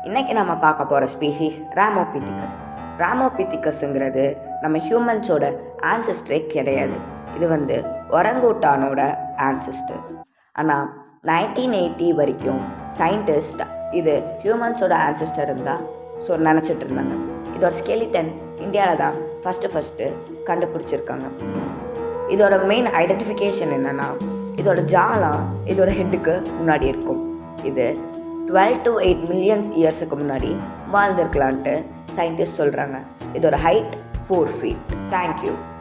இன்றைக்கி நம்ம பார்க்க போகிற ஸ்பீஷீஸ் ராமோபித்திகஸ் ராமோபித்திகஸ்ங்கிறது நம்ம ஹியூமன்ஸோட ஆன்சஸ்டரே கிடையாது இது வந்து ஒரங்கூட்டானோட ஆன்சஸ்டர்ஸ் ஆனால் நைன்டீன் எயிட்டி வரைக்கும் சயின்டிஸ்ட் இது ஹியூமன்ஸோட ஆன்சஸ்டர் இருந்தால் ஸோ நினச்சிட்டு இருந்தாங்க இதோட ஸ்கெலிட்டன் இந்தியாவில் தான் ஃபஸ்ட்டு ஃபஸ்ட்டு கண்டுபிடிச்சிருக்காங்க இதோட மெயின் ஐடென்டிஃபிகேஷன் என்னென்னா இதோட ஜாலாம் இதோட ஹெட்டுக்கு முன்னாடி இருக்கும் இது டுவெல் டு எயிட் மில்லியன்ஸ் இயர்ஸுக்கு முன்னாடி வாழ்ந்திருக்கலான்ட்டு சயின்டிஸ்ட் சொல்கிறாங்க இதோட ஹைட் ஃபோர் ஃபீட் தேங்க்யூ